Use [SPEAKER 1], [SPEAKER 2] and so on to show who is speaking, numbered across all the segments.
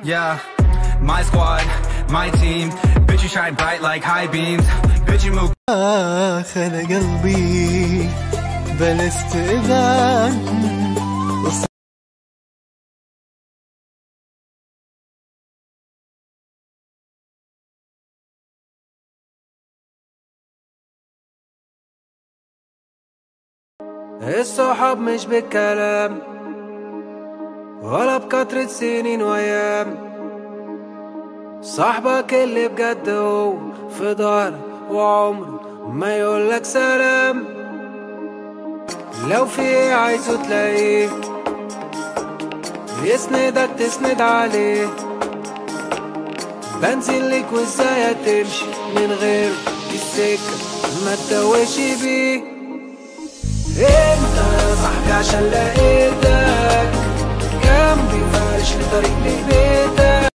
[SPEAKER 1] Yeah, my squad, my team. Bitch, you shine bright like high beams. Bitch, you move.
[SPEAKER 2] خلى قلبي بلا استئذان
[SPEAKER 3] الصحاب مش بالكلام ولا بكترة سنين وايام صاحبك اللي بجد هو في ظهرك وعمره ما يقولك سلام لو في ايه عايزه تلاقيه يسندك تسند عليه بنزل لك وازاي هتمشي من غيره دي السكة ما تتوهش بيه انت يا صاحبي عشان لقيتك جنبي فارش لطريق لبيتك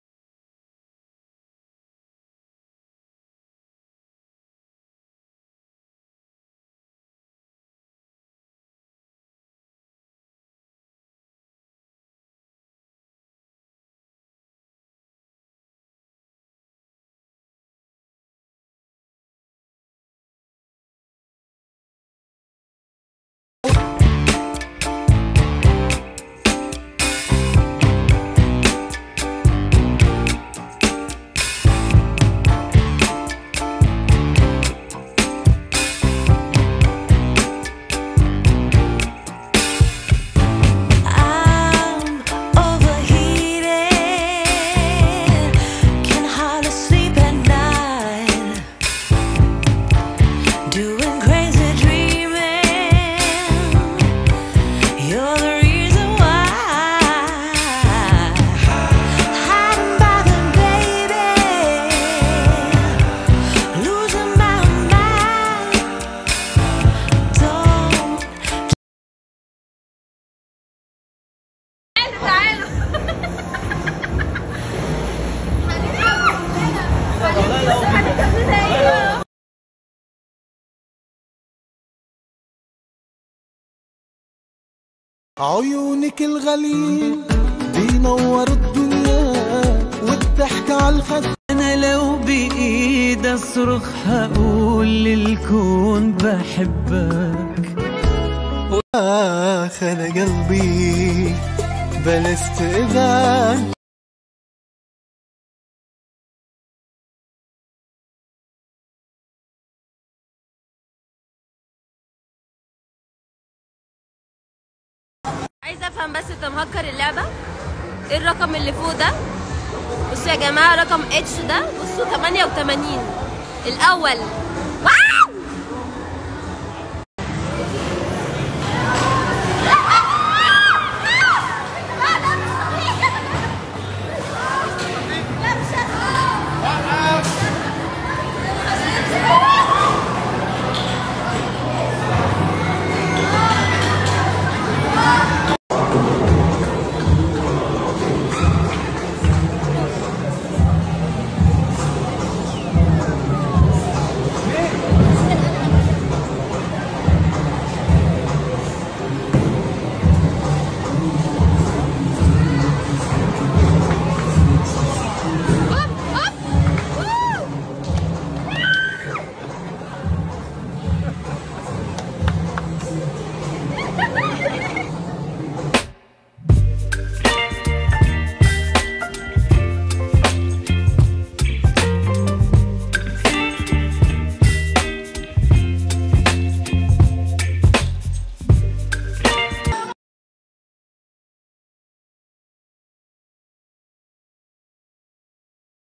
[SPEAKER 4] I'm overheated, can hardly sleep at night, doing crazy dreaming. You're the reason why. Hiding by the baby, losing my mind. Don't
[SPEAKER 2] عيونك الغليل بينور الدنيا والضحك على الخد
[SPEAKER 5] انا لو بايد اصرخ هقول للكون بحبك
[SPEAKER 2] خلى قلبي بلا استئذان
[SPEAKER 6] عايزه افهم بس انت مهكر اللعبه ايه الرقم اللي فوق ده بصوا يا جماعه رقم اتش ده بصوا 88 الاول